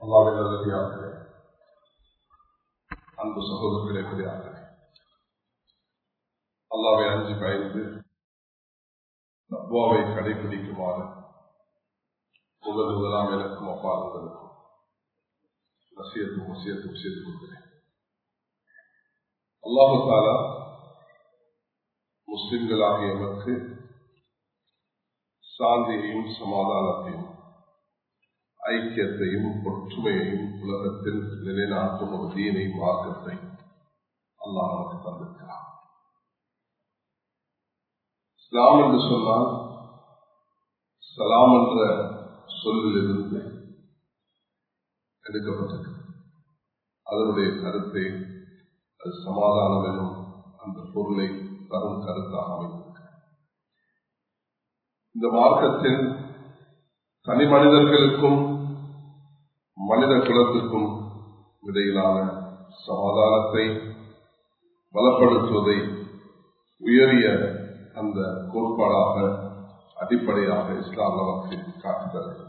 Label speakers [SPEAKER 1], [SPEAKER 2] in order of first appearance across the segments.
[SPEAKER 1] அல்லாவின் நல்லதார்களே அன்பு சகோதரர்களே பெரியார்களே அல்லாவை அஞ்சு பயந்து அவ்வாவை கடைபிடிக்குமாறு முதல் முதலாம் எனக்கும் அப்பாலுங்களுக்கும் நசியத்தும் வசியத்தும் செய்து கொள்கிறேன் அல்லாஹு தாலா முஸ்லிம்களாகிய எமக்கு சாந்தியையும் சமாதானத்தையும் ஐக்கியத்தையும் ஒற்றுமையையும் உலகத்தில் நிலைநாட்டும் ஒரு தீனை மார்க்கத்தை அல்லாஹ் நமக்கு தந்திருக்கிறார் இஸ்லாம் என்று சொன்னால் சலாம் என்ற சொல்லிலிருந்து எடுக்கப்பட்டது அதனுடைய கருத்தை அது சமாதானம் எனும் அந்த பொருளை தரும் கருத்தாக அமைந்திருக்கிறது இந்த மார்க்கத்தில் தனி மனிதர்களுக்கும் மனித குலத்துக்கும் இடையிலான சமாதானத்தை பலப்படுத்துவதை உயரிய அந்த கோட்பாடாக அடிப்படையாக இஸ்லாம் நமக்கு காட்டுகிறது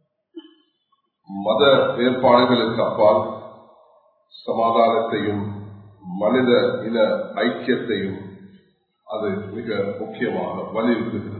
[SPEAKER 1] மத வேறுபாடுகளுக்கு அப்பால் சமாதானத்தையும் மனித இன ஐக்கியத்தையும் அது மிக முக்கியமாக வலியுறுத்துகிறது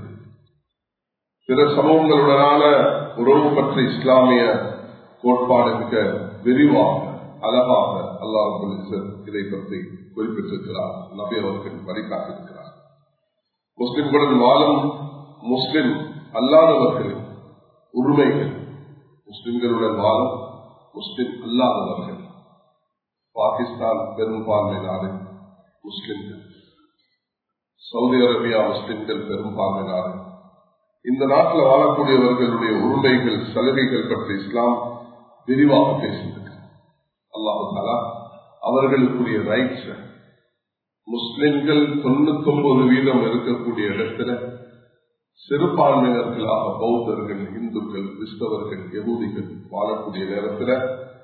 [SPEAKER 1] பிற சமூகங்களுடனான உறவு பற்றி இஸ்லாமிய கோட்பாடு மிக விரிவாக அழகாக அல்லாஹ் இதை பற்றி குறிப்பிட்டிருக்கிறார் நபி அவர்கள் வழிகாட்டியிருக்கிறார் முஸ்லிம்களுடன் வாழும் முஸ்லிம் அல்லாதவர்களின் உரிமைகள் முஸ்லிம்களுடன் வாழும் முஸ்லிம் அல்லாதவர்கள் பாகிஸ்தான் பெரும்பான்மை நாடு முஸ்லிம்கள் சவுதி அரேபியா முஸ்லிம்கள் பெரும்பான்மை நாடு இந்த நாட்டில் வாழக்கூடியவர்களுடைய உரிமைகள் சலுகைகள் பற்றி இஸ்லாம் விரிவாக பேசியிருக்க அல்லாஹு தாலா அவர்களுக்குரிய ரைட்ஸ் முஸ்லிம்கள் தொண்ணூத்தி ஒன்பது வீதம் இருக்கக்கூடிய இடத்துல சிறுபான்மையினர்களாக பௌத்தர்கள் இந்துக்கள் கிறிஸ்தவர்கள் எகூதிகள் வாழக்கூடிய நேரத்தில்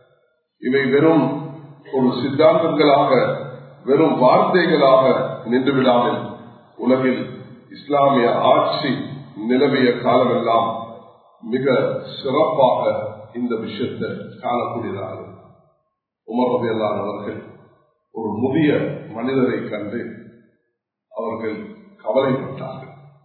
[SPEAKER 1] இவை வெறும் ஒரு சித்தாந்தங்களாக வெறும் வார்த்தைகளாக நின்றுவிடாமல் உலகில் இஸ்லாமிய ஆட்சி நிலவிய காலமெல்லாம் மிக சிறப்பாக இந்த விஷயத்தை காணக்கூடியதாக உமர் ரபியல்லான் அவர்கள் ஒரு முதிய மனிதரை கண்டு அவர்கள் கவலைப்பட்டார்கள்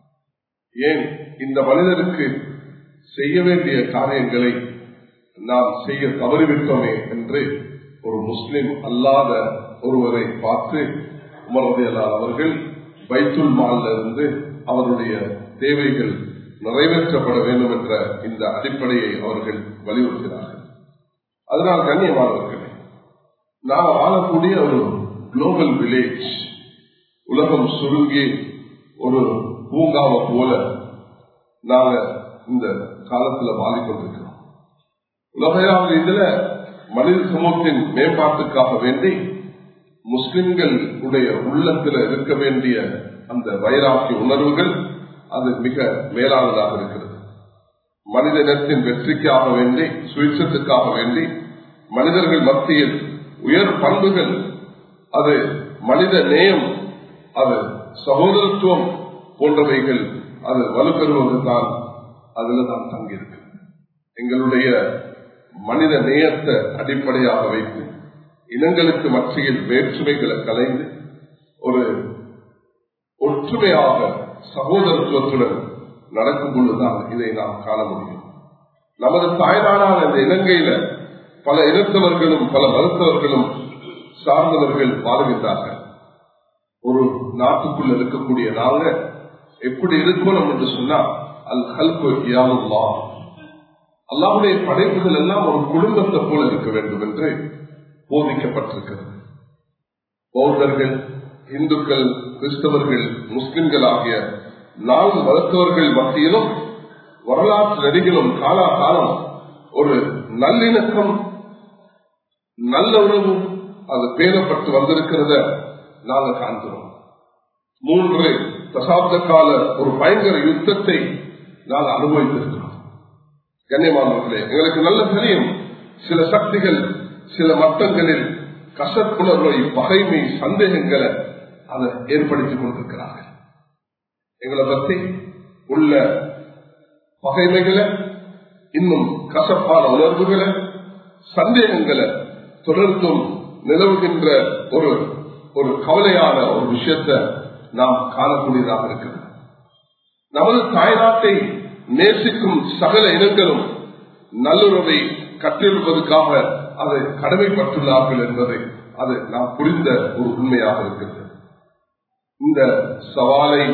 [SPEAKER 1] ஏன் இந்த மனிதருக்கு செய்ய வேண்டிய காரியங்களை நாம் செய்ய தவறிவிட்டோமே என்று ஒரு முஸ்லிம் அல்லாத ஒருவரை பார்த்து உமர் ரபியல்லான் அவர்கள் பைத்துல் மாலில் இருந்து அவருடைய தேவைகள் நிறைவேற்றப்பட வேண்டும் என்ற இந்த அடிப்படையை அவர்கள் வலியுறுத்தினார்கள் அதனால் கண்ணியமானவர்களே நாம் வாழக்கூடிய ஒரு குளோபல் வில்லேஜ் உலகம் சுருங்கி ஒரு பூங்காவை போல நாங்க இந்த காலத்துல மாறிக்கொண்டிருக்கிறோம் உலகையாவது இதுல மனித சமூகத்தின் மேம்பாட்டுக்காக வேண்டி முஸ்லிம்கள் உடைய உள்ளத்துல இருக்க வேண்டிய அந்த வைராக்கிய உணர்வுகள் அது மிக மேலானதாக இருக்கிறது மனித இனத்தின் வெற்றிக்காக வேண்டி சுயேட்சத்துக்காக வேண்டி மனிதர்கள் மத்தியில் உயர் பண்புகள் அது மனித நேயம் அது சகோதரத்துவம் போன்றவைகள் அது வலுப்பெறுவது தான் அதுல தான் தங்கியிருக்கு எங்களுடைய மனித நேயத்தை அடிப்படையாக வைத்து இனங்களுக்கு மத்தியில் வேற்றுமைகளை கலைந்து ஒரு ஒற்றுமையாக சகோதரத்துவத்துடன் நடக்கும் பொழுதுதான் இதை நாம் காண முடியும் நமது தாய்நாடான இந்த இலங்கையில பல இனத்தவர்களும் பல மருத்துவர்களும் சார்ந்தவர்கள் வாழ்கின்றார்கள் ஒரு நாட்டுக்குள் இருக்கக்கூடிய நாங்க எப்படி இருக்கணும் என்று சொன்னா அல் ஹல்கு யாருல்லா அல்லாவுடைய படைப்புகள் எல்லாம் ஒரு குடும்பத்தை போல இருக்க வேண்டும் என்று போதிக்கப்பட்டிருக்கிறது பௌத்தர்கள் இந்துக்கள் கிறிஸ்தவர்கள் முஸ்லிம்கள் ஆகிய நான்கு மருத்துவர்கள் மத்தியிலும் வரலாற்று நெறிகளும் காலாகாலம் ஒரு நல்லிணக்கம் நல்ல உறவு அது பேணப்பட்டு வந்திருக்கிறத நாங்கள் காண்கிறோம் மூன்று தசாப்த கால ஒரு பயங்கர யுத்தத்தை நாங்கள் அனுபவித்திருக்கிறோம் கண்ணியமானவர்களே எங்களுக்கு நல்ல தெரியும் சில சக்திகள் சில மட்டங்களில் கசப்புணர்வை பகைமை சந்தேகங்களை அதை ஏற்படுத்திக் கொண்டிருக்கிறார்கள் எங்களை பற்றி உள்ள பகைமைகளை இன்னும் கசப்பான உணர்வுகளை சந்தேகங்களை தொடர்ந்தும் நிலவுகின்ற ஒரு ஒரு கவலையான ஒரு விஷயத்தை நாம் காணக்கூடியதாக இருக்கிறது நமது தாய்நாட்டை நேசிக்கும் சகல இனங்களும் நல்லுறவை கட்டிருப்பதற்காக அதை கடமைப்பட்டுள்ளார்கள் என்பதை அது நாம் புரிந்த ஒரு உண்மையாக இருக்கிறது இந்த சவாலை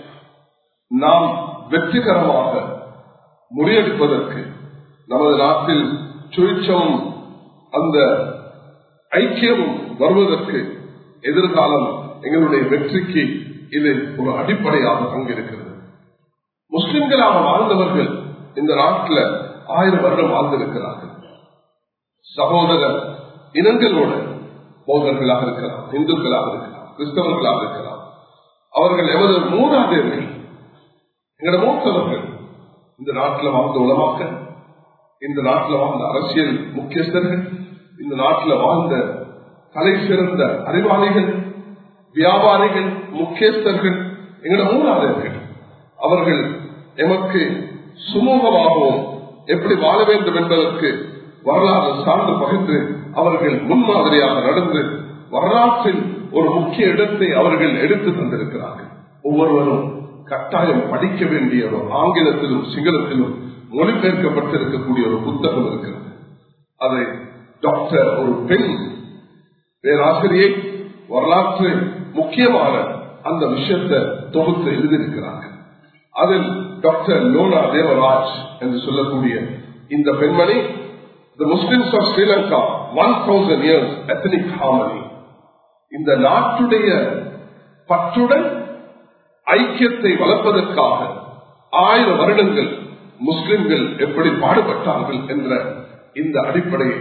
[SPEAKER 1] நாம் வெற்றிகரமாக முறியடிப்பதற்கு நமது நாட்டில் சுழிச்சமும் அந்த ஐக்கியமும் வருவதற்கு எதிர்காலம் எங்களுடைய வெற்றிக்கு இது ஒரு அடிப்படையாக பங்கிருக்கிறது முஸ்லிம்களாக வாழ்ந்தவர்கள் இந்த நாட்டில் ஆயிரம் வருடம் வாழ்ந்திருக்கிறார்கள் சகோதர இனங்களோட போதர்களாக இருக்கலாம் இந்துக்களாக இருக்கலாம் கிறிஸ்தவர்களாக இருக்கலாம் அவர்கள் எமது மூதாதையர்கள் எங்களோட மூத்தவர்கள் இந்த நாட்டில் வாழ்ந்த உலமாக்கள் இந்த நாட்டில் வாழ்ந்த அரசியல் முக்கியஸ்தர்கள் இந்த நாட்டில் வாழ்ந்த தலை சிறந்த அறிவாளிகள் வியாபாரிகள் முக்கியஸ்தர்கள் எங்களோட மூலாளர்கள் அவர்கள் எமக்கு சுமூகமாகவும் எப்படி வாழ வேண்டும் என்பதற்கு வரலாறு சார்ந்து பகிர்ந்து அவர்கள் முன்மாதிரியாக நடந்து வரலாற்றில் ஒரு முக்கிய இடத்தை அவர்கள் எடுத்து தந்திருக்கிறார்கள் ஒவ்வொருவரும் கட்டாயம் படிக்க வேண்டிய ஒரு ஆங்கிலத்திலும் சிங்களத்திலும் மொழிபெயர்க்கப்பட்டிருக்கக்கூடிய ஒரு புத்தகம் இருக்கிறது அதை டாக்டர் ஒரு பெண் பேராசிரியை வரலாற்று முக்கியமான அந்த விஷயத்தை தொகுத்து எழுதியிருக்கிறார்கள் அதில் டாக்டர் லோனா தேவராஜ் என்று சொல்லக்கூடிய இந்த பெண்மணி the Muslims of Sri Lanka one thousand years ethnic harmony இந்த நாட்டுடைய பற்றுடன் ஐக்கியத்தை வளர்ப்பதற்காக ஆயிரம் வருடங்கள் முஸ்லிம்கள் எப்படி பாடுபட்டார்கள் என்ற இந்த அடிப்படையை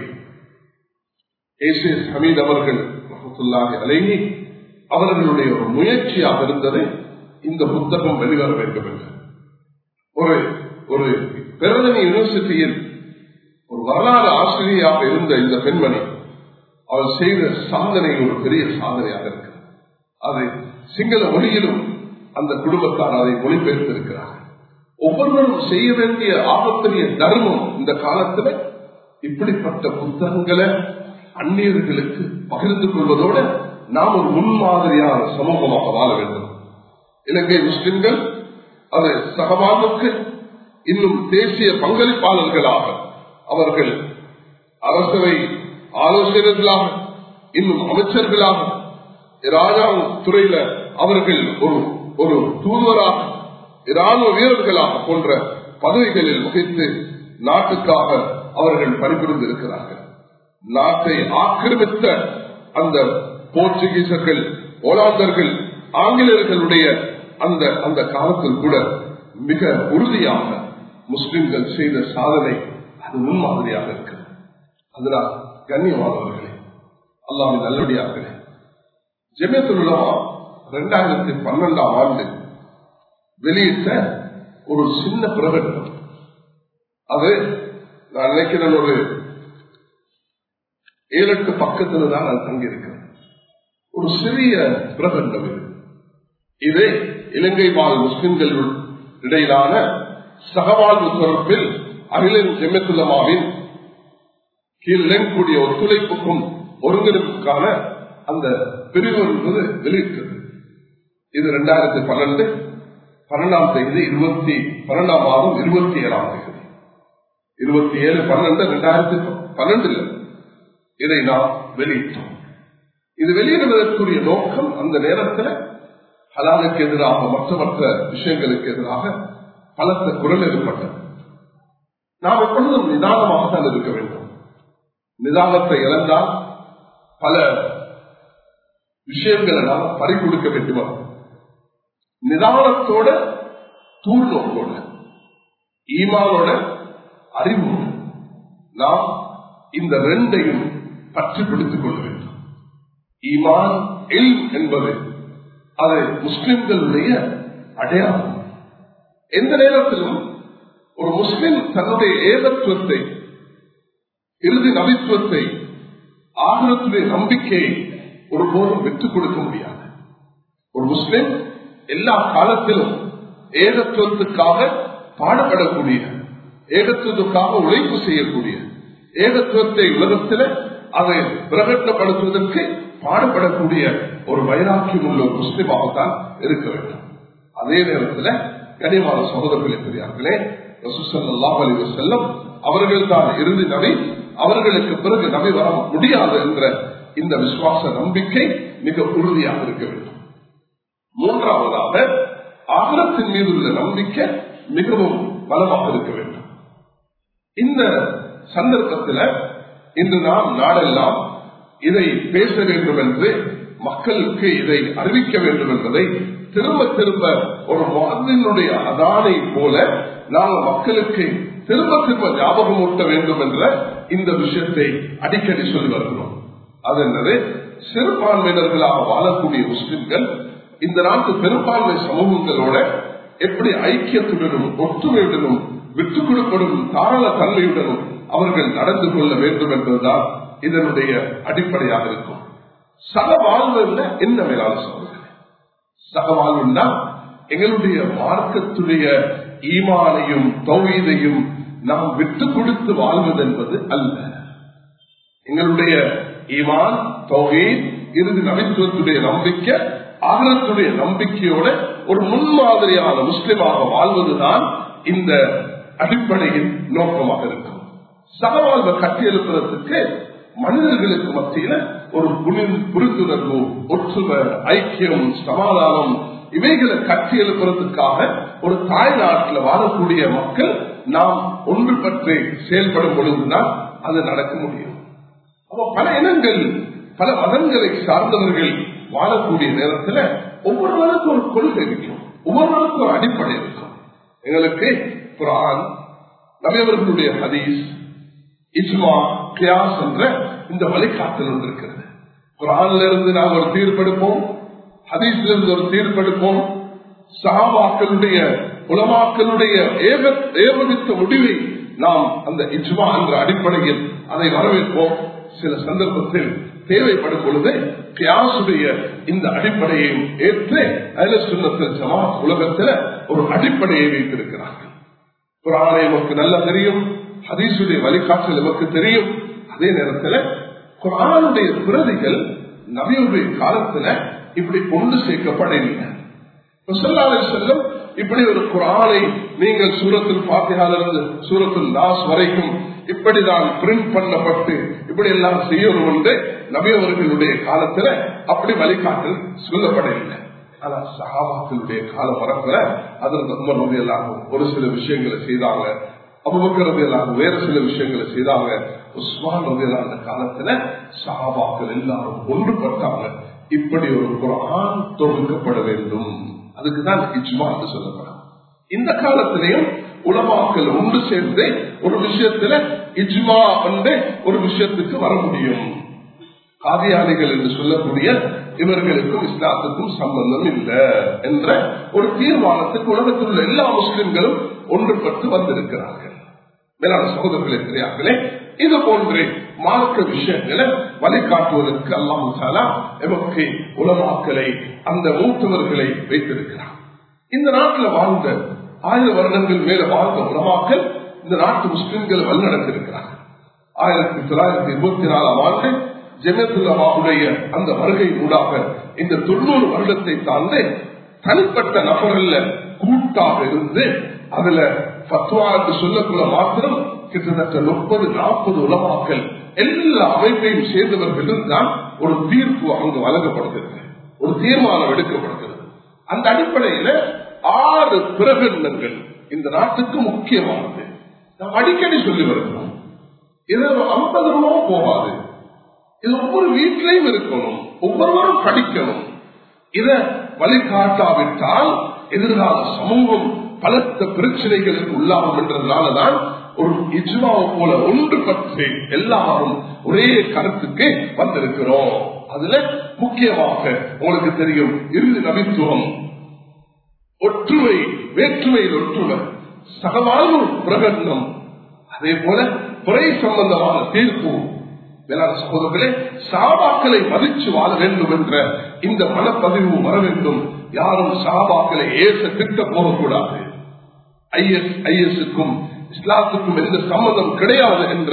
[SPEAKER 1] ஏசிஎஸ் ஹமீத் அவர்கள் அலேஹி அவர்களுடைய ஒரு முயற்சியாக இருந்தது இந்த புத்தகம் வெளிவர வேண்டும் என்று ஒரு ஒரு பெருதனி யூனிவர்சிட்டியில் ஒரு வரலாறு ஆசிரியராக இருந்த இந்த பெண்மணி அவர் செய்த சாதனை ஒரு பெரிய சாதனையாக இருக்கிறது அதை சிங்கள மொழியிலும் அந்த குடும்பத்தார் அதை மொழிபெயர்த்திருக்கிறார்கள் ஒவ்வொருவரும் செய்ய வேண்டிய ஆபத்திரிய தர்மம் இந்த காலத்துல இப்படிப்பட்ட புத்தகங்களை அந்நியர்களுக்கு பகிர்ந்து கொள்வதோடு நாம் ஒரு முன்மாதிரியான சமூகமாக வாழ வேண்டும் இலங்கை முஸ்லிம்கள் அது சகவாழ்வுக்கு இன்னும் தேசிய பங்களிப்பாளர்களாக அவர்கள் அரசவை ஆலோசகர்களாக இன்னும் அமைச்சர்களாக ராணுவ துறையில அவர்கள் ஒரு ஒரு தூதுவராக ராணுவ வீரர்களாக போன்ற பதவிகளில் வகித்து நாட்டுக்காக அவர்கள் பணிபுரிந்து இருக்கிறார்கள் நாட்டை ஆக்கிரமித்த அந்த போர்ச்சுகீசர்கள் ஓலாந்தர்கள் ஆங்கிலேயர்களுடைய அந்த அந்த காலத்தில் கூட மிக உறுதியாக முஸ்லிம்கள் செய்த சாதனை அது முன்மாதிரியாக இருக்கிறது அதனால் கண்ணியமானவர்களே அல்லாவின் நல்லபடியார்களே ஜெமியத்துள்ளவா இரண்டாயிரத்தி பன்னெண்டாம் ஆண்டு வெளியிட்ட ஒரு சின்ன பிரகடனம் அது நான் நினைக்கிறேன் ஒரு ஏழு எட்டு பக்கத்துல தான் நான் தங்கியிருக்கிறேன் ஒரு சிறிய பிரகடனம் இது இது இலங்கை வாழ் முஸ்லிம்கள் இடையிலான சகவாழ்வு தொடர்பில் அகிலன் ஜெமியத்துல்லமாவின் கீழக்கூடிய ஒத்துழைப்புக்கும் ஒருங்கிணைப்புக்கான அந்த பிரிவு என்பது வெளியிட்டது இது இரண்டாயிரத்தி பன்னெண்டு பன்னெண்டாம் தேதி இருபத்தி பன்னெண்டாம் மாதம் இருபத்தி ஏழாம் தேதி இருபத்தி ஏழு பன்னெண்டு இரண்டாயிரத்தி பன்னெண்டுல இதை நாம் வெளியிட்டோம் இது வெளியிடுவதற்குரிய நோக்கம் அந்த நேரத்தில் ஹலாலுக்கு எதிராக மற்ற மற்ற விஷயங்களுக்கு எதிராக பலத்த குரல் ஏற்பட்டது நாம் எப்பொழுதும் நிதானமாக தான் இருக்க வேண்டும் நிதானத்தை இழந்தால் பல விஷயங்களை நாம் பறிகொடுக்க வேண்டுமா நிதானத்தோட தூர்நோக்கோட ஈமானோட அறிவோடு நாம் இந்த ரெண்டையும் பற்றி பிடித்துக் கொள்ள வேண்டும் ஈமான் எல் என்பது அது முஸ்லிம்களுடைய அடையாளம் எந்த நேரத்திலும் ஒரு முஸ்லிம் தன்னுடைய ஏகத்துவத்தை இறுதி நபித்துவத்தை ஆகலத்துடைய நம்பிக்கையை ஒருபோதும் விட்டுக் கொடுக்க முடியாது ஒரு முஸ்லிம் எல்லா காலத்திலும் ஏகத்துவத்துக்காக பாடுபடக்கூடிய ஏகத்துவத்துக்காக உழைப்பு செய்யக்கூடிய ஏகத்துவத்தை உலகத்தில் அதை பிரகடனப்படுத்துவதற்கு பாடுபடக்கூடிய ஒரு வைராக்கியம் உள்ள ஒரு முஸ்லிமாகத்தான் இருக்க வேண்டும் அதே நேரத்தில் கனிமான சகோதரர்களே பெரியார்களே செல்லும் அவர்கள் தான் இறுதி நபி அவர்களுக்கு பிறகு நபி வர முடியாது என்ற இந்த விசுவாச நம்பிக்கை மிக உறுதியாக இருக்க வேண்டும் மூன்றாவதாக ஆகலத்தின் மீது உள்ள நம்பிக்கை மிகவும் பலமாக இருக்க வேண்டும் இந்த சந்தர்ப்பத்தில் இன்று நாம் நாடெல்லாம் இதை பேச வேண்டும் என்று மக்களுக்கு இதை அறிவிக்க வேண்டும் என்பதை திரும்ப திரும்ப ஒரு மாதினுடைய அதானை போல நாங்கள் மக்களுக்கு திரும்ப திரும்ப ஞாபகம் ஊட்ட வேண்டும் என்ற இந்த விஷயத்தை அடிக்கடி சொல்லி வருகிறோம் அது என்னது சிறுபான்மையினர்களாக வாழக்கூடிய முஸ்லிம்கள் இந்த நாட்டு பெரும்பான்மை சமூகங்களோட எப்படி ஐக்கியத்துடனும் ஒற்றுமையுடனும் விட்டுக் கொடுப்படும் தாராள தன்மையுடனும் அவர்கள் நடந்து கொள்ள வேண்டும் என்பதுதான் இதனுடைய அடிப்படையாக இருக்கும் சக வாழ்வுல என்ன மேலான சொல்றேன் சக வாழ்வுன்னா எங்களுடைய மார்க்கத்துடைய ஈமானையும் தௌவீதையும் நாம் விட்டுக் கொடுத்து வாழ்வது என்பது அல்ல எங்களுடைய ஈமான் தௌஹீத் இறுதி நபித்துவத்துடைய நம்பிக்கை ஆகலத்துடைய நம்பிக்கையோட ஒரு முன்மாதிரியான முஸ்லிமாக வாழ்வதுதான் இந்த அடிப்படையின் நோக்கமாக இருக்கும் சகவாழ்வை கட்டியெழுப்புறதுக்கு மனிதர்களுக்கு மத்தியில ஒரு புரிந்துணர்வு ஒற்றுமை ஐக்கியம் சமாதானம் இவைகளை கட்டி எழுப்புறதுக்காக ஒரு தாய் நாட்டில் வாழக்கூடிய மக்கள் நாம் ஒன்று பற்றி செயல்படும் பொழுதுதான் அது நடக்க முடியும் அப்போ பல இனங்கள் பல மதங்களை சார்ந்தவர்கள் வாழக்கூடிய நேரத்தில் ஒவ்வொருவருக்கும் ஒரு கொள்கை இருக்கும் ஒவ்வொருவருக்கும் ஒரு அடிப்படை இருக்கும் எங்களுக்கு குரான் நபியவர்களுடைய ஹதீஸ் இஸ்மா கியாஸ் என்ற இந்த வழிகாட்டல் ஒன்று இருக்கிறது குரான்ல இருந்து நாம் ஒரு தீர்ப்பெடுப்போம் ஹதீஸ்ல இருந்து ஒரு தீர்ப்பெடுப்போம் சஹாபாக்களுடைய உலமாக்களுடைய ஏவமித்த முடிவை நாம் அந்த இஜ்மா என்ற அடிப்படையில் அதை வரவேற்போம் சில சந்தர்ப்பத்தில் தேவைப்படும் பொழுது கியாசுடைய இந்த அடிப்படையையும் ஏற்று அயல சுண்ணத்தில் ஜமாத் உலகத்தில் ஒரு அடிப்படையை வைத்திருக்கிறார்கள் குரானை நமக்கு நல்லா தெரியும் ஹதீசுடைய வழிகாட்டல் நமக்கு தெரியும் அதே நேரத்தில் குரானுடைய பிரதிகள் நபியுடைய காலத்துல இப்படி கொண்டு சேர்க்கப்படவில்லை செல்லும் இப்படி ஒரு குரானை நீங்கள் சூரத்தில் பாத்தியாலிருந்து சூரத்தில் நாஸ் வரைக்கும் இப்படிதான் பிரிண்ட் பண்ணப்பட்டு இப்படி எல்லாம் செய்யணும் என்று நபியவர்களுடைய காலத்துல அப்படி வழிகாட்டல் சொல்லப்படவில்லை ஆனா சகாபாக்களுடைய கால பரப்புல அதற்கு ரொம்ப நோயெல்லாம் ஒரு சில விஷயங்களை செய்தாங்க அபுபக்கரது எல்லாம் வேற சில விஷயங்களை செய்தாங்க உஸ்மான் ரவியலான காலத்துல சஹாபாக்கள் எல்லாரும் ஒன்றுபட்டாங்க இப்படி ஒரு குரான் தொகுக்கப்பட வேண்டும் அதுக்குதான் இஜ்மா என்று சொல்லப்படும் இந்த காலத்திலையும் உலமாக்கள் ஒன்று சேர்ந்து ஒரு விஷயத்துல இஜ்மா வந்து ஒரு விஷயத்துக்கு வர முடியும் காதியாளிகள் என்று சொல்லக்கூடிய இவர்களுக்கும் இஸ்லாத்துக்கும் சம்பந்தம் இல்லை என்ற ஒரு தீர்மானத்துக்கு உலகத்தில் உள்ள எல்லா முஸ்லிம்களும் ஒன்றுபட்டு வந்திருக்கிறார்கள் மேலான சகோதரர்களே தெரியார்களே இது போன்று மார்க்க விஷயங்களை வழிகாட்டுவதற்கு அல்லாஹாலா எமக்கு உலமாக்களை அந்த மூத்தவர்களை வைத்திருக்கிறார் இந்த நாட்டில் வாழ்ந்த ஆயிரம் வருடங்கள் மேல வாழ்ந்த உலமாக்கள் இந்த நாட்டு முஸ்லிம்கள் வழிநடத்திருக்கிறார்கள் ஆயிரத்தி தொள்ளாயிரத்தி இருபத்தி நாலாம் ஆண்டு ஜெனத்துல்லாவுடைய அந்த வருகை ஊடாக இந்த தொண்ணூறு வருடத்தை தாண்டி தனிப்பட்ட நபர்கள் கூட்டாக இருந்து அதுல பத்வா என்று சொல்லக்குள்ள மாத்திரம் கிட்டத்தட்ட முப்பது நாற்பது உலமாக்கள் எல்லா அமைப்பையும் சேர்ந்தவர்கள் தான் ஒரு தீர்ப்பு அங்கு வழங்கப்படுகிறது ஒரு தீர்மானம் எடுக்கப்படுகிறது அந்த அடிப்படையில ஆறு பிரகடனங்கள் இந்த நாட்டுக்கு முக்கியமானது நாம் அடிக்கடி சொல்லி வருகிறோம் இது ஐம்பது ரூபா போகாது இது ஒவ்வொரு வீட்டிலையும் இருக்கணும் ஒவ்வொருவரும் படிக்கணும் இத வழிகாட்டாவிட்டால் எதிர்கால சமூகம் பலத்த பிரச்சனைகளுக்கு உள்ளாகும் என்றதுனாலதான் ஒரு இஜ்மாவை போல ஒன்று பற்றி எல்லாரும் ஒரே கருத்துக்கு வந்திருக்கிறோம் அதுல முக்கியமாக உங்களுக்கு தெரியும் இறுதி நபித்துவம் ஒற்றுமை வேற்றுமையில் ஒற்றுமை சகவாழ்வு பிரகடனம் அதே போல துறை சம்பந்தமான தீர்ப்பு மேலான சகோதரர்களே சாபாக்களை மதிச்சு வாழ வேண்டும் என்ற இந்த மனப்பதிவு வர வேண்டும் யாரும் சாபாக்களை ஏச திட்ட போகக்கூடாது ஐஎஸ் ஐஎஸ்க்கும் இஸ்லாத்துக்கும் எந்த சம்மதம் கிடையாது என்ற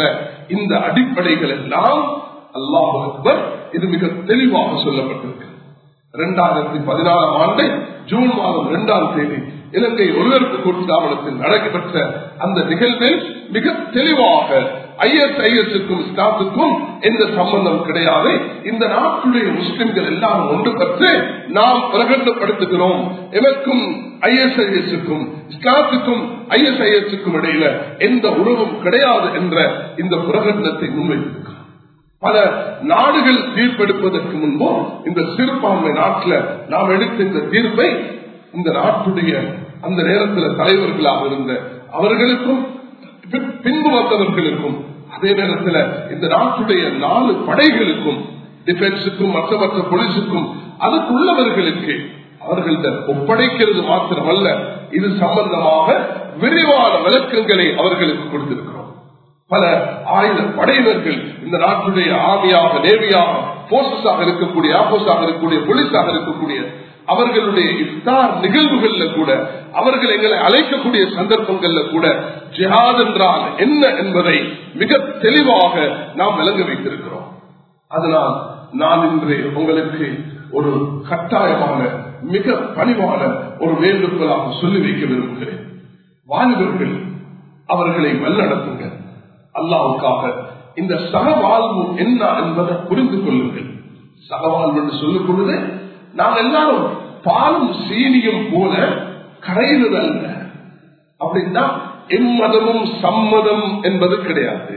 [SPEAKER 1] இந்த அடிப்படைகள் எல்லாம் அல்லாஹ் அக்பர் இது மிக தெளிவாக சொல்லப்பட்டிருக்கு இரண்டாயிரத்தி பதினாறாம் ஆண்டு ஜூன் மாதம் இரண்டாம் தேதி இலங்கை ஒருவருக்கு கூட்டாவளத்தில் நடைபெற்ற அந்த நிகழ்வில் மிக தெளிவாக ஐஎஸ்ஐஎஸ்க்கும் இஸ்லாத்துக்கும் எந்த சம்பந்தம் கிடையாது இந்த நாட்டுடைய முஸ்லிம்கள் எல்லாம் ஒன்று பெற்று நாம் பிரகடனப்படுத்துகிறோம் எனக்கும் ஐஎஸ்ஐஎஸ்க்கும் இஸ்லாத்துக்கும் ஐஎஸ்ஐஎஸ்க்கும் இடையில எந்த உறவும் கிடையாது என்ற இந்த பிரகடனத்தை முன்வைத்திருக்கிறோம் பல நாடுகள் தீர்ப்பெடுப்பதற்கு முன்போ இந்த சிறுபான்மை நாட்டில் நாம் எடுத்த இந்த தீர்ப்பை இந்த நாட்டுடைய அந்த நேரத்தில் தலைவர்களாக இருந்த அவர்களுக்கும் பின்பு வந்தவர்களுக்கும் அதே நேரத்தில் இந்த நாட்டுடைய நாலு படைகளுக்கும் டிஃபென்ஸுக்கும் மற்ற மற்ற போலீஸுக்கும் அதுக்குள்ளவர்களுக்கு அவர்கள்ட்ட ஒப்படைக்கிறது மாத்திரமல்ல இது சம்பந்தமாக விரிவான விளக்கங்களை அவர்களுக்கு கொடுத்திருக்கிறோம் பல ஆயுத படையினர்கள் இந்த நாட்டுடைய ஆர்மியாக நேவியாக போர்சஸாக இருக்கக்கூடிய ஆபோஸாக இருக்கக்கூடிய போலீஸாக இருக்கக்கூடிய அவர்களுடைய இஃப்தார் நிகழ்வுகள்ல கூட அவர்கள் எங்களை அழைக்கக்கூடிய சந்தர்ப்பங்கள்ல கூட ஜிஹாத் என்றால் என்ன என்பதை மிக தெளிவாக நாம் விளங்க வைத்திருக்கிறோம் அதனால் நான் இன்று உங்களுக்கு ஒரு கட்டாயமான மிக பணிவான ஒரு வேண்டுகோளாக சொல்லி வைக்க விரும்புகிறேன் வாலிபர்கள் அவர்களை வழிநடத்துங்க அல்லாவுக்காக இந்த சகவாழ்வு என்ன என்பதை புரிந்து கொள்ளுங்கள் சகவாழ்வு என்று சொல்லும் பொழுது நாம் எல்லாரும் பாலும் சீனியும் போல கரையிறது அல்ல அப்படின்னா எம்மதமும் சம்மதம் என்பது கிடையாது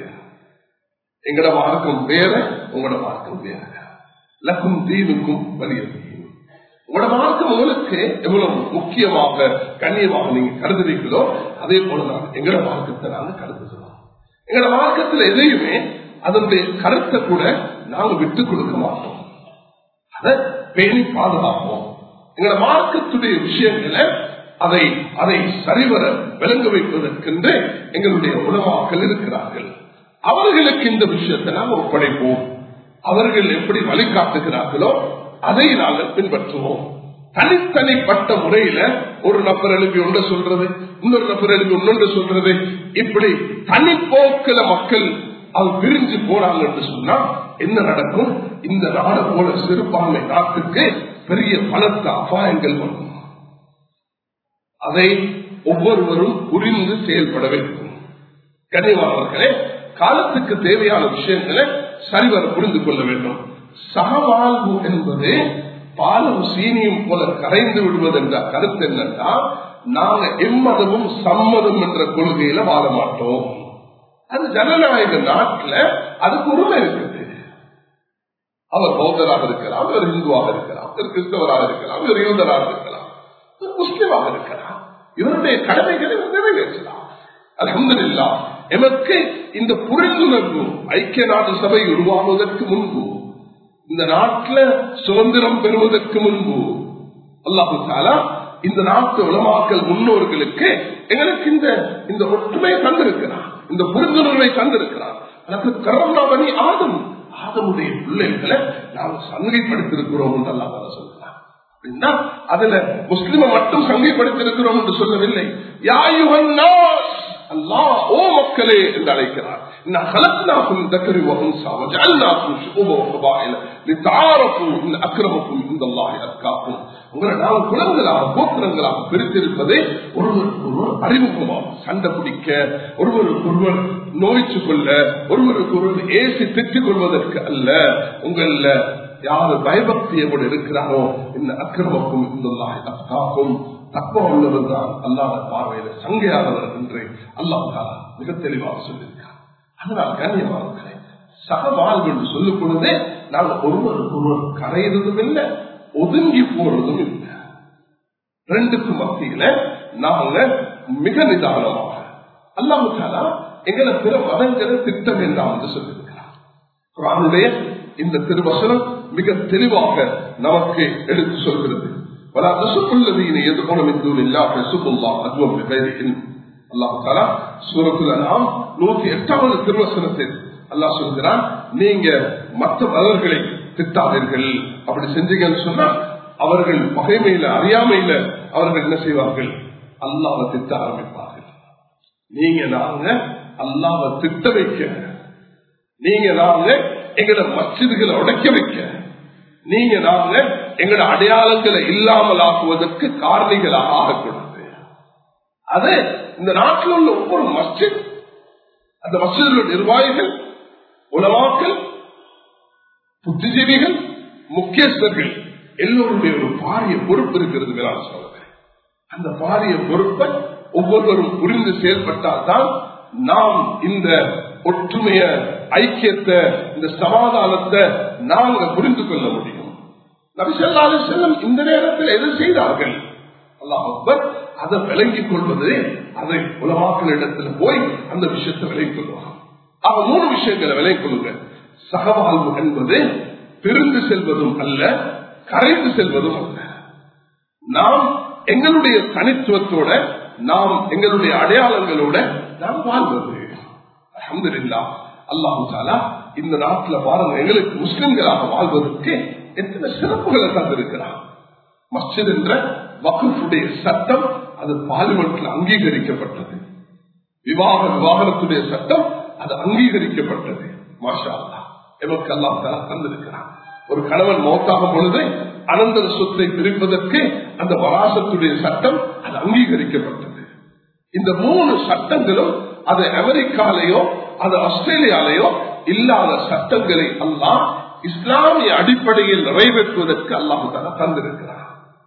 [SPEAKER 1] எங்கட மார்க்கம் வேற உங்களோட மார்க்கம் வேற லக்கும் தீனுக்கும் வலிய உங்களோட மார்க்கம் உங்களுக்கு எவ்வளவு முக்கியமாக கண்ணியமாக நீங்க கருதுறீங்களோ அதே போலதான் எங்கட மார்க்கத்தை நாங்க கருதுகிறோம் எங்கட மார்க்கத்தில் எதையுமே அதனுடைய கருத்தை கூட நாங்க விட்டுக் கொடுக்க மாட்டோம் அதை பேணி பாதுகாப்போம் எங்களோட மார்க்கத்துடைய விஷயங்களை அதை அதை சரிவர விளங்க வைப்பதற்கென்று எங்களுடைய உணவாக்கள் இருக்கிறார்கள் அவர்களுக்கு இந்த விஷயத்தை நாங்கள் ஒப்படைப்போம் அவர்கள் எப்படி வழிகாட்டுகிறார்களோ அதை நாங்கள் பின்பற்றுவோம் தனித்தனிப்பட்ட முறையில ஒரு நபர் எழுப்பி ஒன்று சொல்றது இன்னொரு நபர் எழுப்பி ஒன்னொன்று சொல்றது இப்படி தனிப்போக்கில மக்கள் அது பிரிஞ்சு போறாங்க என்று சொன்னா என்ன நடக்கும் இந்த நாடு போல சிறுபான்மை நாட்டுக்கு பெரிய பலத்த அபாயங்கள் வரும் அதை ஒவ்வொருவரும் புரிந்து செயல்பட வேண்டும் கனிவாளர்களே காலத்துக்கு தேவையான விஷயங்களை சரிவர புரிந்து கொள்ள வேண்டும் சகவாழ்வு என்பது பாலும் சீனியும் போல கரைந்து விடுவது என்ற கருத்து என்னன்னா நாங்க எம்மதமும் சம்மதம் என்ற கொள்கையில வாழ மாட்டோம் அது ஜனநாயக நாட்டுல அதுக்கு உரிமை இருக்குது அவர் பௌத்தராக இருக்கலாம் இவர் இந்துவாக இருக்கலாம் இவர் கிறிஸ்தவராக இருக்கலாம் இவர் யூதராக இருக்கலாம் இவர் முஸ்லிமாக இருக்கலாம் இவருடைய கடமைகளை இவர் நிறைவேற்றலாம் அலமதுல்லா எமக்கு இந்த புரிந்துணர்வு ஐக்கிய நாடு சபை உருவாகுவதற்கு முன்பு இந்த நாட்டில் சுதந்திரம் பெறுவதற்கு முன்பு அல்லாஹு தாலா இந்த நாட்டு உலமாக்கல் முன்னோர்களுக்கு எங்களுக்கு இந்த இந்த ஒற்றுமை தந்திருக்கிறார் இந்த புரிந்துணர்வை தந்திருக்கிறார் எனக்கு கரம்னா பண்ணி ஆதம் ஆதமுடைய பிள்ளைகளை நாங்கள் சங்கைப்படுத்திருக்கிறோம் என்று அல்லாஹ் சொல்கிறார் அப்படின்னா அதுல முஸ்லிம மட்டும் சங்கைப்படுத்திருக்கிறோம் என்று சொல்லவில்லை யாயுகன்னாஸ் அல்லாஹ் ஓ மக்களே என்று அழைக்கிறார் خلقناكم ذكر وانثى وجعلناكم شعوبا وقبائل لتعارفوا ان اكرمكم عند الله اتقاكم உங்களை நாம் குலங்களாக கோத்திரங்களாக பிரித்திருப்பதை ஒருவருக்கு ஒருவர் அறிமுகமாக சண்டை பிடிக்க ஒருவருக்கு ஒருவர் நோய்ச்சு கொள்ள ஒருவருக்கு ஒருவர் ஏசி திட்டிக் கொள்வதற்கு அல்ல உங்கள யாரு பயபக்தியோடு இருக்கிறாரோ இந்த அக்கிரமக்கும் இந்த அத்தாக்கும் தப்ப உள்ளவர் தான் அல்லாத பார்வையில சங்கையானவர் என்று அல்லாஹ் மிக தெளிவாக சொல்லியிருக்கார் அதனால் கண்ணியமானவர்களே சகவாழ்வு என்று சொல்லும் பொழுதே நாங்கள் ஒருவருக்கு ஒருவர் கரையிறதும் இல்லை ஒதுங்கி போறதும் இல்லை ரெண்டுக்கு மத்தியில நாங்க மிக நிதானமாக அல்லாமுத்தாலா எங்களை பிற மதங்களை திட்ட வேண்டாம் என்று சொல்லியிருக்கிறார் குரானுடைய இந்த திருவசனம் மிக தெளிவாக நமக்கு எடுத்து சொல்கிறது ولا تسبوا الذين يدعون من دون الله فيسبوا الله عدوا بغير علم அல்லாஹ் தாலா சூரத்துல நாம் நூத்தி எட்டாவது திருவசனத்தில் அல்லாஹ் சொல்கிறான் நீங்க மற்ற மதர்களை திட்டாதீர்கள் அப்படி செஞ்சீங்கன்னு சொன்னா அவர்கள் பகைமையில அறியாமையில அவர்கள் என்ன செய்வார்கள் அல்லாவை திட்ட ஆரம்பிப்பார்கள் நீங்க நாங்க அல்லாவை திட்ட வைக்க நீங்க நாங்க எங்களோட மசிதுகளை உடைக்க வைக்க நீங்க நாங்க எங்களோட அடையாளங்களை இல்லாமல் ஆக்குவதற்கு காரணிகளாக ஆகக்கூடாது அது இந்த நாட்டில் உள்ள ஒவ்வொரு மஸ்ஜித் அந்த மஸ்ஜிதுள்ள நிர்வாகிகள் உலமாக்கள் புத்திஜீவிகள் முக்கியஸ்தர்கள் எல்லோருடைய ஒரு பாரிய பொறுப்பு இருக்கிறது மேலான சொல்றேன் அந்த பாரிய பொறுப்பை ஒவ்வொருவரும் புரிந்து செயல்பட்டால்தான் நாம் இந்த ஒற்றுமைய ஐக்கியத்தை இந்த சமாதானத்தை நாங்க புரிந்து கொள்ள முடியும் நபிசல்லாலே செல்லம் இந்த நேரத்தில் எது செய்தார்கள் அல்லாஹ் அதை விளங்கிக் கொள்வது அதை உலமாக்களிடத்தில் போய் அந்த விஷயத்தை விலகிக் கொள்வாங்க ஆக மூணு விஷயங்களை விலகிக் கொள்ளுங்க சகவாழ்வு என்பது பிரிந்து செல்வதும் அல்ல கரைந்து செல்வதும் அல்ல நாம் எங்களுடைய தனித்துவத்தோட நாம் எங்களுடைய அடையாளங்களோட நாம் வாழ்வது அஹமதுல்லா அல்லாஹு தாலா இந்த நாட்டில் பாருங்க எங்களுக்கு முஸ்லிம்களாக வாழ்வதற்கு எத்தனை சிறப்புகளை தந்திருக்கிறார் மஸ்ஜித் என்ற வகுப்புடைய சட்டம் அது பார்லிமெண்ட்ல அங்கீகரிக்கப்பட்டது விவாக விவாகரத்துடைய சட்டம் அது அங்கீகரிக்கப்பட்டது மாஷா அல்லா எமக்கு அல்லாம் தலா தந்திருக்கிறார் ஒரு கணவன் மௌத்தாகும் பொழுது அனந்தர சொத்தை பிரிப்பதற்கு அந்த வராசத்துடைய சட்டம் அது அங்கீகரிக்கப்பட்டது இந்த மூணு சட்டங்களும் அது அமெரிக்காலேயோ அது ஆஸ்திரேலியாலேயோ இல்லாத சட்டங்களை எல்லாம் இஸ்லாமிய அடிப்படையில் நிறைவேற்றுவதற்கு அல்லாஹு தலா தந்திருக்கிறார்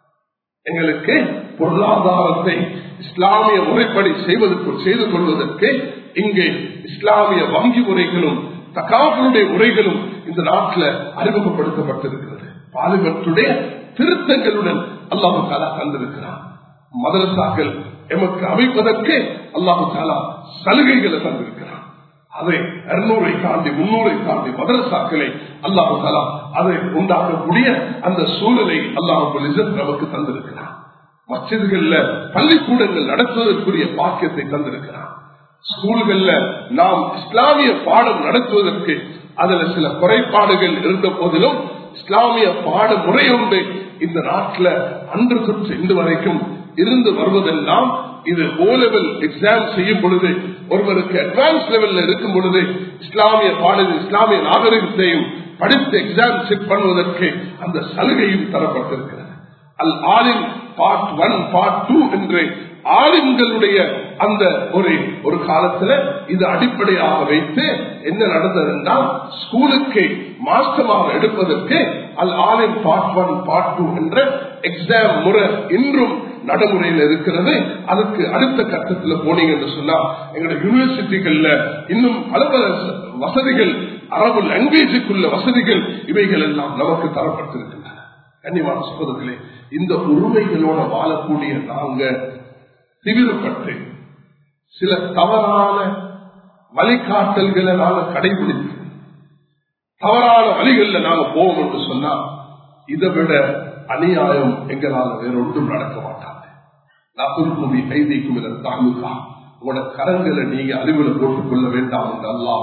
[SPEAKER 1] எங்களுக்கு பொருளாதாரத்தை இஸ்லாமிய முறைப்படி செய்வதற்கு செய்து கொள்வதற்கு இங்கே இஸ்லாமிய வங்கி முறைகளும் தகாக்களுடைய முறைகளும் இந்த நாட்டில் அறிமுகப்படுத்தப்பட்டிருக்கிறது பாலிமத்துடைய திருத்தங்களுடன் அல்லாஹு தாலா தந்திருக்கிறார் மதரசாக்கள் எமக்கு அமைப்பதற்கு அல்லாஹு தாலா சலுகைகளை தந்திருக்கிறார் அதை இருநூறை தாண்டி முன்னூறை தாண்டி மதரசாக்களை அல்லாஹு தாலா அதை உண்டாக்கக்கூடிய அந்த சூழலை அல்லாஹு நமக்கு தந்திருக்கிறார் மசிதுகள்ல பள்ளிக்கூடங்கள் நடத்துவதற்குரிய பாக்கியத்தை தந்திருக்கிறார் ஸ்கூல்கள்ல நாம் இஸ்லாமிய பாடம் நடத்துவதற்கு அதுல சில குறைபாடுகள் இருந்த போதிலும் இஸ்லாமிய பாட முறை உண்டு இந்த நாட்டில் அன்று தொற்று இன்று வரைக்கும் இருந்து வருவதெல்லாம் இது ஓ லெவல் எக்ஸாம் செய்யும் பொழுது ஒருவருக்கு அட்வான்ஸ் லெவல்ல இருக்கும் பொழுது இஸ்லாமிய பாடல் இஸ்லாமிய நாகரிகத்தையும் படித்து எக்ஸாம் செக் பண்ணுவதற்கு அந்த சலுகையும் தரப்பட்டிருக்கிறது Al Alim part one part two என்று ஆலிம்களுடைய அந்த ஒரு ஒரு காலத்துல இது அடிப்படையாக வைத்து என்ன நடந்தது என்றால் ஸ்கூலுக்கு மாஸ்டமாக எடுப்பதற்கு Al Alim part one part two என்ற எக்ஸாம் முறை இன்றும் நடைமுறையில் இருக்கிறது அதுக்கு அடுத்த கட்டத்தில் போனீங்க என்று சொன்னா எங்களுடைய யூனிவர்சிட்டிகள்ல இன்னும் பல பல வசதிகள் அரபு லாங்குவேஜுக்குள்ள வசதிகள் இவைகள் எல்லாம் நமக்கு தரப்பட்டிருக்கின்றன கன்னிமான சகோதரர்களே இந்த உரிமைகளோட வாழக்கூடிய நாங்க தீவிரப்பட்டு சில தவறான வழிகாட்டல்களை நாங்க கடைபிடித்து தவறான வழிகளில் நாங்க போவோம் என்று சொன்னா இதை விட அநியாயம் எங்களால் வேறொன்றும் நடக்க மாட்டாங்க நகுல்குமி கைதிக்கும் இதன் தாங்குகா உங்களோட கரங்களை நீங்க அறிவுல போட்டுக் கொள்ள வேண்டாம் என்று அல்லாம்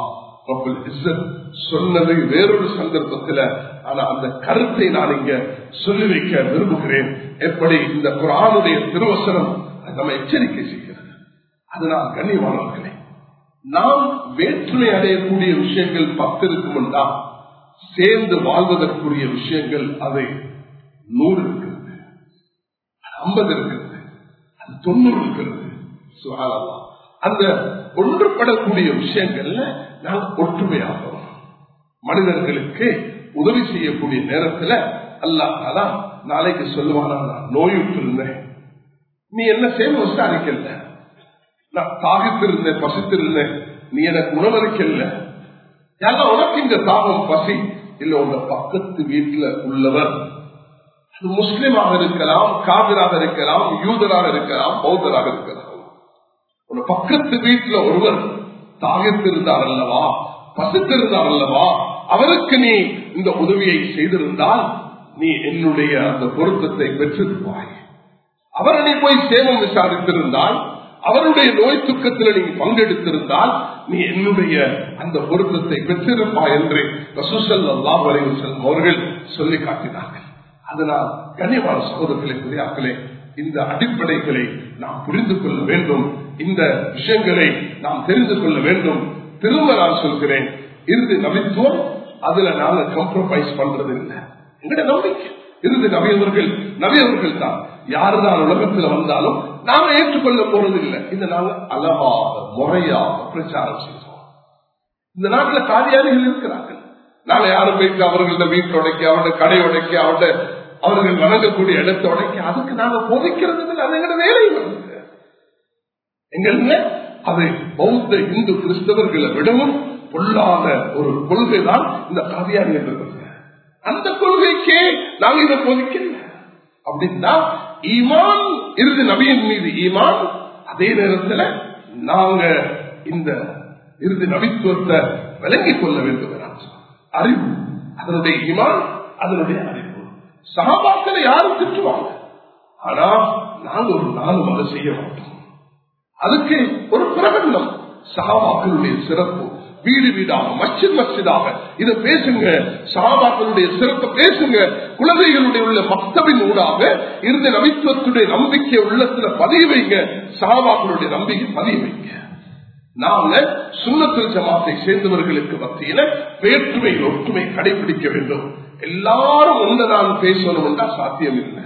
[SPEAKER 1] சொன்னது வேறொரு சந்தர்ப்பத்தில் ஆனா அந்த கருத்தை நான் இங்க சொல்லி வைக்க விரும்புகிறேன் எப்படி இந்த குரானுடைய திருவசனம் நம்ம எச்சரிக்கை செய்கிறது அதனால் கண்ணியமானவர்களே நாம் வேற்றுமை அடையக்கூடிய விஷயங்கள் பத்து இருக்கும் என்றால் சேர்ந்து வாழ்வதற்குரிய விஷயங்கள் அதை நூறு இருக்கிறது ஐம்பது இருக்கிறது அது தொண்ணூறு இருக்கிறது சுகாதாரம் அந்த ஒன்றுபடக்கூடிய விஷயங்கள்ல நாம் ஒற்றுமையாகிறோம் மனிதர்களுக்கு உதவி செய்யக்கூடிய நேரத்துல அல்லா நாளைக்கு சொல்லுவானா நான் நோயுற்று இருந்தேன் நீ என்ன செய்ய விசாரிக்கல நான் தாகித்திருந்தேன் பசித்திருந்தேன் நீ எனக்கு உணவளிக்கல யாரும் உனக்கு இந்த தாகம் பசி இல்ல உங்க பக்கத்து வீட்டுல உள்ளவர் அது முஸ்லிமாக இருக்கலாம் காவிராக இருக்கலாம் யூதராக இருக்கலாம் பௌத்தராக இருக்கலாம் உங்க பக்கத்து வீட்டுல ஒருவர் தாகித்திருந்தார் அல்லவா பசித்திருந்தார் அல்லவா அவருக்கு நீ இந்த உதவியை செய்திருந்தால் நீ என்னுடைய அந்த பொருத்தத்தை பெற்றிருப்பாய் அவரை நீ போய் சேவம் விசாரித்திருந்தால் அவருடைய நோய் துக்கத்தில் நீ பங்கெடுத்திருந்தால் நீ என்னுடைய அந்த பொருத்தத்தை பெற்றிருப்பாய் என்று ரசூசல் அல்லாஹ் செல்லும் அவர்கள் சொல்லி காட்டினார்கள் அதனால் கண்ணியமான சகோதரர்களை பெரியாக்களே இந்த அடிப்படைகளை நாம் புரிந்து கொள்ள வேண்டும் இந்த விஷயங்களை நாம் தெரிந்து கொள்ள வேண்டும் திரும்ப நான் சொல்கிறேன் இறுதி நபித்துவம் அதுல நாங்க கம்ப்ரமைஸ் பண்றது இல்லை எங்கட நம்பிக்கை இறுதி நபியவர்கள் நபியவர்கள் தான் யாருதான் உலகத்துல வந்தாலும் நாங்க ஏற்றுக்கொள்ள போறது இல்லை இதை நாங்க அழகாக முறையாக பிரச்சாரம் செய்தோம் இந்த நாட்டுல காரியாளிகள் இருக்கிறார்கள் நாங்க யாரும் போயிட்டு அவர்களோட வீட்டை உடைக்க அவருடைய கடை உடைக்க அவருடைய அவர்கள் வணங்கக்கூடிய இடத்தை உடைக்க அதுக்கு நாங்க போதிக்கிறது இல்லை அது எங்களோட வேலை வந்து எங்கள்ல அது பௌத்த இந்து கிறிஸ்தவர்களை விடவும் பொல்லாத ஒரு கொள்கை தான் இந்த காதியானி என்பது அந்த கொள்கைக்கே நாங்க இதை போதிக்கல அப்படின்னா ஈமான் இறுதி நபியின் மீது ஈமான் அதே நேரத்தில் நாங்க இந்த இறுதி நபித்துவத்தை விளங்கிக் கொள்ள வேண்டும் என அறிவு அதனுடைய ஈமான் அதனுடைய அறிவு சகாபாக்களை யாரும் திட்டுவாங்க ஆனா நாங்க ஒரு நாளும் அதை செய்ய மாட்டோம் அதுக்கு ஒரு பிரகடனம் சகாபாக்களுடைய சிறப்பு வீடு வீடாக மச்சித் மச்சிதாக இதை பேசுங்க சகாபாக்களுடைய சிறப்பை பேசுங்க குழந்தைகளுடைய உள்ள மக்தபின் ஊடாக இருந்த நபித்துவத்துடைய நம்பிக்கை உள்ளத்துல பதிய வைங்க சகாபாக்களுடைய நம்பிக்கை பதிய வைங்க நாங்க சுண்ணத்தில் ஜமாத்தை சேர்ந்தவர்களுக்கு மத்தியில வேற்றுமை ஒற்றுமை கடைபிடிக்க வேண்டும் எல்லாரும் ஒன்று நான் பேசணும் என்றா சாத்தியம் இல்லை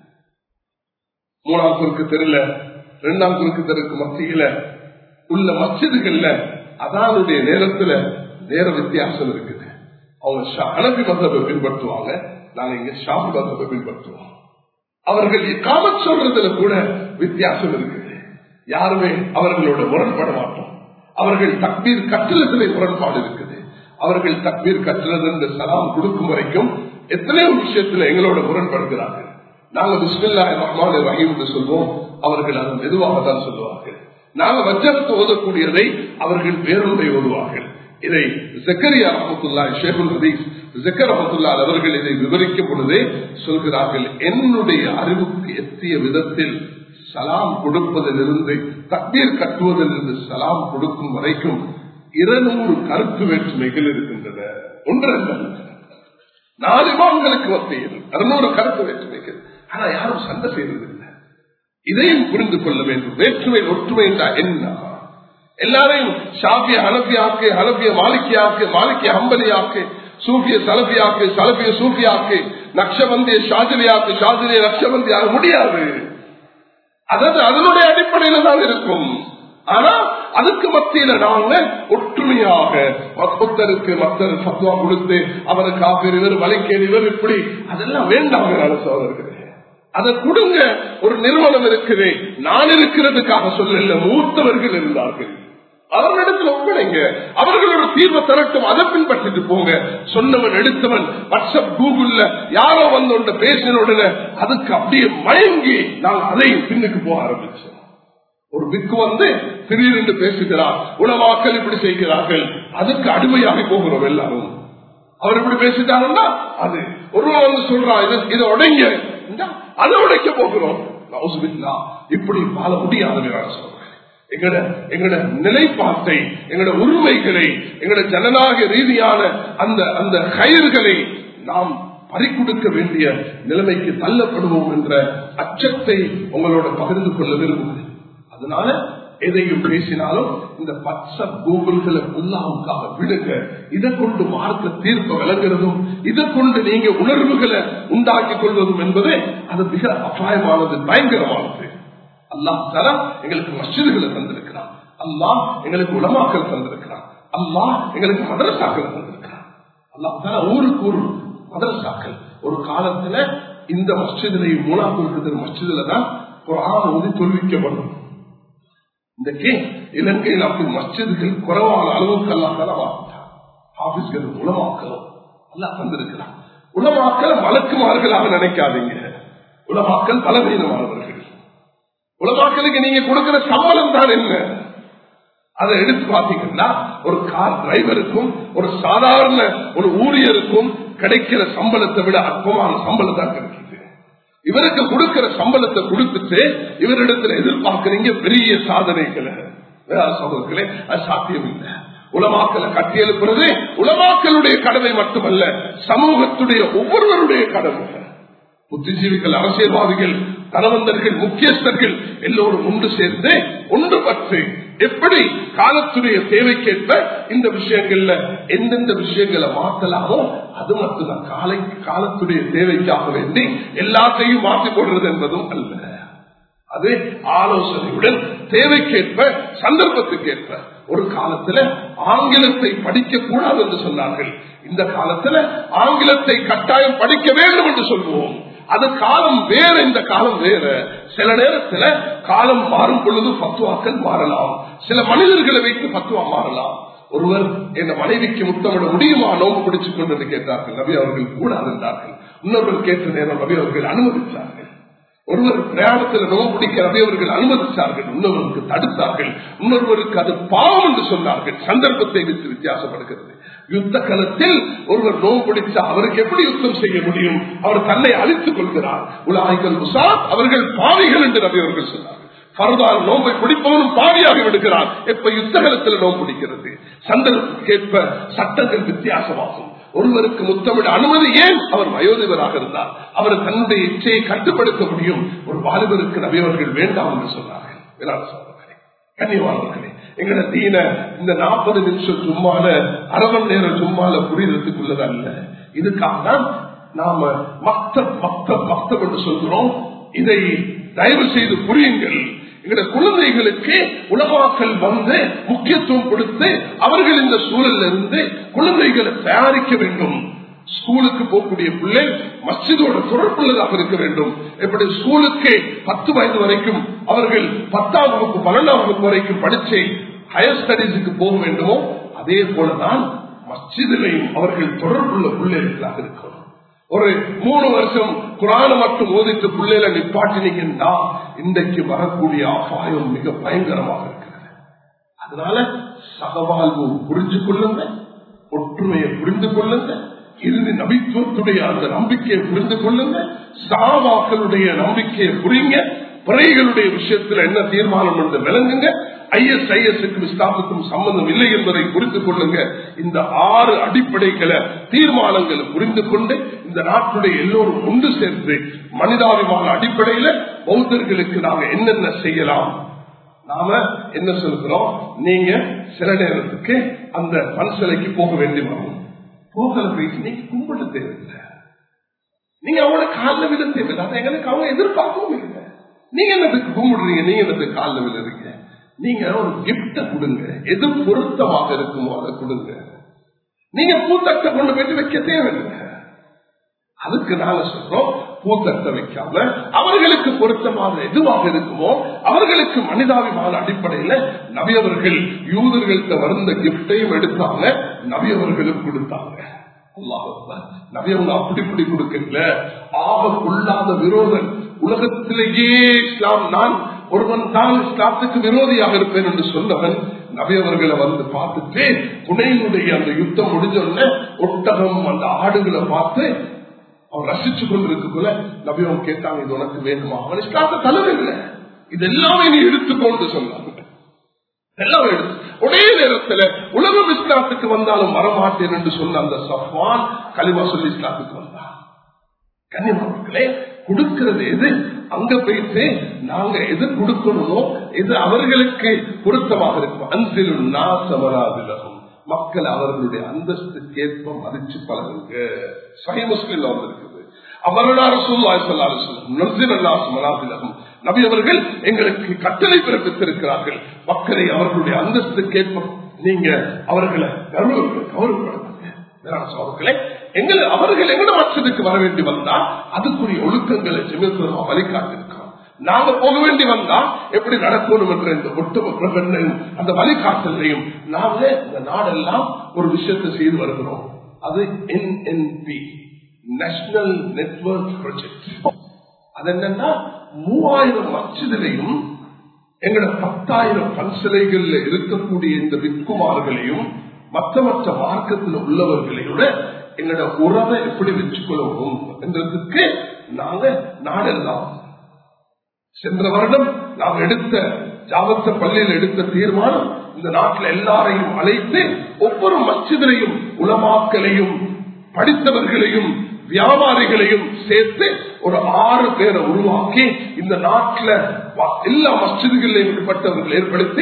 [SPEAKER 1] மூணாம் குறுக்கு தெருல இரண்டாம் குறுக்கு தெருக்கு மத்தியில உள்ள மச்சிதுகள்ல அதானுடைய நேரத்துல நேர வித்தியாசம் இருக்குது அவங்க அனபி மதத்தை பின்பற்றுவாங்க நாங்க இங்க ஷாபி மதத்தை பின்பற்றுவோம் அவர்கள் காமத் சொல்றதுல கூட வித்தியாசம் இருக்குது யாருமே அவர்களோட முரண்பட மாட்டோம் அவர்கள் தக்பீர் கட்டிடத்திலே முரண்பாடு இருக்குது அவர்கள் தக்பீர் கட்டுறது என்று சலாம் கொடுக்கும் வரைக்கும் எத்தனையோ விஷயத்துல எங்களோட முரண்படுகிறார்கள் நாங்க பிஸ்மில்லா ரஹ்மான் ரஹீம் என்று சொல்வோம் அவர்கள் அது மெதுவாக தான் சொல்லுவார்கள் நாங்க வஜ்ஜத்து ஓதக்கூடியதை அவர்கள் வேறொன்றை ஓதுவார்கள் இதை ஜக்கரியா ரஹமத்துல்லா ஷேகுல் ஹதீஸ் ஜக்கர் ரஹமத்துல்லா அவர்கள் இதை விவரிக்கும் பொழுதே சொல்கிறார்கள் என்னுடைய அறிவுக்கு எத்திய விதத்தில் சலாம் கொடுப்பதிலிருந்து தக்பீர் கட்டுவதிலிருந்து சலாம் கொடுக்கும் வரைக்கும் இருநூறு கருத்து வேற்றுமைகள் இருக்கின்றன ஒன்றல்ல நாலு இமாம்களுக்கு மத்தியில் அறுநூறு கருத்து வேற்றுமைகள் ஆனா யாரும் சண்டை செய்வதில்லை இதையும் புரிந்து கொள்ள வேண்டும் வேற்றுமை ஒற்றுமை என்றா என்ன எல்லாரையும் ஷாபிய ஹனபியாக்கு ஹனபிய மாலிக்கியாக்கு மாலிக்கிய ஹம்பலியாக்கு சூஃபிய சலபியாக்கு சலபிய சூஃபியாக்கு நக்ஷபந்திய ஷாஜலியாக்கு ஷாஜலிய நக்ஷபந்தியாக முடியாது அதாவது அதனுடைய அடிப்படையில தான் இருக்கும் ஆனா அதுக்கு மத்தியில நாங்க ஒற்றுமையாக ஒருத்தருக்கு மத்தர் சத்துவா கொடுத்து அவருக்கு ஆபர் இவர் வலிக்கேன் இவர் இப்படி அதெல்லாம் வேண்டாம் சோதர்களே அதை கொடுங்க ஒரு நிறுவனம் இருக்குது நான் இருக்கிறதுக்காக சொல்லல மூத்தவர்கள் இருந்தார்கள் அவர்களிடத்தில் ஒப்படைங்க அவர்களோட தீர்வை தரட்டும் அதை பின்பற்றிட்டு போங்க சொன்னவன் எடுத்தவன் வாட்ஸ்அப் கூகுள்ல யாரோ வந்து பேசின உடனே அதுக்கு அப்படியே மயங்கி நான் அதை பின்னுக்கு போக ஆரம்பிச்சோம் ஒரு பிக்கு வந்து திடீரென்று பேசுகிறார் உணவாக்கல் இப்படி செய்கிறார்கள் அதுக்கு அடிமையாகி போகிறோம் எல்லாரும் அவர் இப்படி பேசிட்டாருன்னா அது ஒருவன் வந்து சொல்றான் இதை உடைங்க அதை உடைக்க போகிறோம் இப்படி வாழ முடியாது சொல்றேன் எங்கட எங்கட நிலைப்பாட்டை எங்கட உரிமைகளை எங்கட ஜனநாயக ரீதியான அந்த அந்த கயிறுகளை நாம் பறிக்கொடுக்க வேண்டிய நிலைமைக்கு தள்ளப்படுவோம் என்ற அச்சத்தை உங்களோட பகிர்ந்து கொள்ள விரும்புகிறேன் அதனால எதையும் பேசினாலும் இந்த வாட்ஸ்அப் கூகுள்களை உள்ளாவுக்காக விடுங்க இதை கொண்டு மார்க்க தீர்ப்ப விளங்குறதும் இதை கொண்டு நீங்க உணர்வுகளை உண்டாக்கி கொள்வதும் என்பது அது மிக அபாயமானது பயங்கரமானது அல்லாஹ் தர எங்களுக்கு மசிதுகளை தந்திருக்கிறான் அல்லாஹ் எங்களுக்கு உலமாக்கல் தந்திருக்கிறான் அல்லாஹ் எங்களுக்கு மதரசாக்கள் தந்திருக்கிறான் அல்லாஹ் தர ஊருக்கு ஒரு மதரசாக்கள் ஒரு காலத்துல இந்த மஸ்ஜிதிலையும் மூணாவது இருக்கிற மஸ்ஜிதுல தான் ஒரு ஆண் வந்து தொல்விக்கப்படும் இன்றைக்கு இலங்கையில் அப்படி மஸ்ஜிதுகள் குறைவான அளவுக்கு எல்லாம் ஆபீஸ்கள் உலமாக்கலும் எல்லாம் தந்திருக்கிறான் உலமாக்கல் வழக்குமார்களாக நினைக்காதீங்க உலமாக்கல் பலவீனமானவர்கள் உலமாக்களுக்கு நீங்க கொடுக்கிற சம்பளம் தான் என்ன அதை எடுத்து பாத்தீங்கன்னா ஒரு கார் டிரைவருக்கும் ஒரு சாதாரண ஒரு ஊழியருக்கும் கிடைக்கிற சம்பளத்தை விட அற்பமான சம்பளம் தான் கிடைக்குது இவருக்கு கொடுக்கிற சம்பளத்தை கொடுத்துட்டு இவரிடத்துல எதிர்பார்க்கிறீங்க பெரிய சாதனைகளை சகோதரர்களே அது சாத்தியம் இல்லை உலமாக்கலை கட்டி எழுப்புறது உலமாக்களுடைய கடமை மட்டுமல்ல சமூகத்துடைய ஒவ்வொருவருடைய கடமை புத்திஜீவிகள் அரசியல்வாதிகள் தனவந்தர்கள் முக்கியஸ்தர்கள் எல்லோரும் ஒன்று சேர்ந்து ஒன்றுபட்டு எப்படி காலத்துடைய தேவைக்கேற்ப இந்த விஷயங்கள்ல எந்தெந்த விஷயங்களை மாற்றலாமோ அது மட்டும்தான் காலை காலத்துடைய தேவைக்காக வேண்டி எல்லாத்தையும் மாற்றிக் கொள்றது என்பதும் அல்ல அது ஆலோசனையுடன் தேவைக்கேற்ப சந்தர்ப்பத்துக்கேற்ப ஒரு காலத்துல ஆங்கிலத்தை படிக்க கூடாது என்று சொன்னார்கள் இந்த காலத்துல ஆங்கிலத்தை கட்டாயம் படிக்க வேண்டும் என்று சொல்லுவோம் அது காலம் வேற இந்த காலம் வேற சில நேரத்துல காலம் மாறும் பொழுது பத்துவாக்கள் மாறலாம் சில மனிதர்களை வைத்து பத்துவா மாறலாம் ஒருவர் என் மனைவிக்கு முத்தமிட முடியுமா நோம்பு பிடிச்சுக் கொண்டு கேட்டார்கள் நபி அவர்கள் கூடாது என்றார்கள் இன்னொருவர் கேட்ட நேரம் நபி அவர்கள் அனுமதித்தார்கள் ஒருவர் பிரயாணத்தில் நோவு பிடிக்க நபி அவர்கள் அனுமதித்தார்கள் இன்னொருவருக்கு தடுத்தார்கள் இன்னொருவருக்கு அது பாவம் என்று சொன்னார்கள் சந்தர்ப்பத்தை விட்டு வித்தியாசப்படுகிறது யுத்த களத்தில் ஒருவர் நோவு பிடிச்சா அவருக்கு எப்படி யுத்தம் செய்ய முடியும் அவர் தன்னை அழித்துக் கொள்கிறார் உலாய்கள் உசாத் அவர்கள் பாவிகள் என்று நபி அவர்கள் சொன்னார்கள் பரதால் நோம்பை பிடிப்பவனும் பாவியாகி விடுகிறார் எப்ப யுத்த களத்தில் நோம்பு பிடிக்கிறது சந்தர்ப்பேற்ப சட்டங்கள் வித்தியாசமாகும் ஒருவருக்கு முத்தமிட அனுமதி ஏன் அவர் வயோதிபராக இருந்தார் அவர் தன்னுடைய இச்சையை கட்டுப்படுத்த முடியும் ஒரு வாலிபருக்கு நபியவர்கள் வேண்டாம் என்று சொன்னார்கள் வேளாண் சகோதரர்களே, கண்ணியமானவர்களே எங்கட தீன இந்த நாற்பது நிமிஷம் சும்மால அரை மணி நேரம் சும்மால புரிதத்துக்குள்ளது அல்ல இதுக்காக தான் நாம மக்த மக்த மக்தம் என்று சொல்கிறோம் இதை தயவு செய்து புரியுங்கள் எங்களுடைய குழந்தைகளுக்கு உலமாக்கல் வந்து முக்கியத்துவம் கொடுத்து அவர்கள் இந்த சூழல்ல இருந்து குழந்தைகளை தயாரிக்க வேண்டும் ஸ்கூலுக்கு போகக்கூடிய பிள்ளை மஸ்ஜிதோட தொடர்புள்ளதாக இருக்க வேண்டும் எப்படி ஸ்கூலுக்கு பத்து வயது வரைக்கும் அவர்கள் பத்தாம் வகுப்பு பன்னெண்டாம் வகுப்பு வரைக்கும் படிச்சு ஹையர் ஸ்டடீஸுக்கு போக வேண்டுமோ அதே போலதான் மஸ்ஜிதிலையும் அவர்கள் தொடர்புள்ள பிள்ளைகளாக இருக்கணும் ஒரு மூணு வருஷம் குரான மட்டும் ஓதிட்டு பிள்ளைகளை நிப்பாட்டினீங்கன்னா இன்றைக்கு வரக்கூடிய அபாயம் மிக பயங்கரமாக இருக்கிறது அதனால சகவாழ்வு புரிஞ்சு கொள்ளுங்க ஒற்றுமையை புரிந்து கொள்ளுங்க இறுதி நபித்துவத்துடைய அந்த நம்பிக்கையை புரிந்து கொள்ளுங்க சாவாக்களுடைய நம்பிக்கையை புரியுங்க பிறைகளுடைய விஷயத்துல என்ன தீர்மானம் என்று விளங்குங்க ஐஎஸ்ஐஎஸ்க்கும் இஸ்லாமுக்கும் சம்பந்தம் இல்லை என்பதை புரிந்து கொள்ளுங்க இந்த ஆறு அடிப்படைகளை தீர்மானங்களை புரிந்து கொண்டு இந்த நாட்டுடைய எல்லோரும் ஒன்று சேர்ந்து மனிதாபிமான அடிப்படையில பௌத்தர்களுக்கு நாங்க என்னென்ன செய்யலாம் நாம என்ன சொல்கிறோம் நீங்க சில நேரத்துக்கு அந்த பன்சலைக்கு போக வேண்டி வரும் போகல போயிட்டு நீங்க கும்பிட தேவையில்லை நீங்க அவங்களோட காலில் விட தேவையில்லை அதை எங்களுக்கு அவங்க எதிர்பார்க்கவும் இல்லை நீங்க என்னத்துக்கு கும்பிடுறீங்க நீங்க என்னத்துக்கு காலில் விழுறீங்க நீங்க ஒரு கிப்ட கொடுங்க எது பொருத்தமாக இருக்குமோ அதை கொடுங்க நீங்க பூத்தட்டை கொண்டு போயிட்டு வைக்க தேவையில்லை அதுக்கு நாங்க சொல்றோம் பூத்தட்டை வைக்காம அவர்களுக்கு பொருத்தமாக எதுவாக இருக்குமோ அவர்களுக்கு மனிதாபிமான அடிப்படையில நபியவர்கள் யூதர்கள்ட்ட வந்த கிப்டையும் எடுத்தாங்க நபியவர்களும் கொடுத்தாங்க நபியவங்க அப்படி இப்படி கொடுக்கல ஆக கொள்ளாத விரோதன் உலகத்திலேயே இஸ்லாம் நான் ஒருவன் தான் இஸ்லாத்துக்கு விரோதியாக இருப்பேன் என்று சொன்னவன் நபியவர்களை வந்து பார்த்துட்டு துணையினுடைய அந்த யுத்தம் முடிஞ்சோடனே ஒட்டகம் அந்த ஆடுகளை பார்த்து அவன் ரசிச்சு கொண்டிருக்குள்ள நபியவன் கேட்டாங்க இது உனக்கு வேணுமா அவன் இஸ்லாத்த தலைவரில்லை இது எல்லாமே நீ எடுத்துக்கொண்டு சொன்னாங்க எல்லாம் எடுத்து ஒரே நேரத்துல உலகம் இஸ்லாத்துக்கு வந்தாலும் வரமாட்டேன் என்று சொன்ன அந்த சஃபான் கலிமா சொல்லி இஸ்லாத்துக்கு வந்தான் கன்னிமார்களே கொடுக்கிறது எது அங்க போயிட்டு நாங்க எது கொடுக்கணுமோ எது அவர்களுக்கு பொருத்தமாக இருக்கும் அன்சிலும் நாசமராதிலகும் மக்கள் அவர்களுடைய அந்தஸ்துக்கேற்ப மதிச்சு பழகுங்க சை முஸ்லிம் வந்திருக்குது அவர்களால் சொல்லாலும் நபி அவர்கள் எங்களுக்கு கட்டளை பிறப்பித்திருக்கிறார்கள் மக்களை அவர்களுடைய அந்தஸ்துக்கேற்ப நீங்க அவர்களை கௌரவப்படுத்துங்க அவர்களை எங்கள் அவர்கள் எங்கட மற்றதுக்கு வர வேண்டி வந்தா அதுக்குரிய ஒழுக்கங்களை ஜெமிசுலமா வழிகாட்டிருக்கிறோம் நாங்க போக வேண்டி வந்தா எப்படி நடக்கணும் என்ற இந்த ஒட்டுமொத்த அந்த வழிகாட்டலையும் நாங்க இந்த நாடெல்லாம் ஒரு விஷயத்தை செய்து வருகிறோம் அது என்என்பி நேஷனல் நெட்வொர்க் ப்ராஜெக்ட் அது என்னன்னா மூவாயிரம் மச்சிதிலையும் எங்களோட பத்தாயிரம் பன்சிலைகள்ல இருக்கக்கூடிய இந்த விற்குமார்களையும் மற்ற மற்ற மார்க்கத்தில் உள்ளவர்களையோட எங்களோட உறவை எப்படி வச்சுக்கொள்ளவும் என்றதுக்கு நாங்க நாடெல்லாம் சென்ற வருடம் நாம் எடுத்த ஜாபத்த பள்ளியில் எடுத்த தீர்மானம் இந்த நாட்டில் எல்லாரையும் அழைத்து ஒவ்வொரு மச்சிதரையும் உலமாக்களையும் படித்தவர்களையும் வியாபாரிகளையும் சேர்த்து ஒரு ஆறு பேரை உருவாக்கி இந்த நாட்டில் எல்லா மஸ்ஜிதுகளையும் ஈடுபட்டவர்கள் ஏற்படுத்தி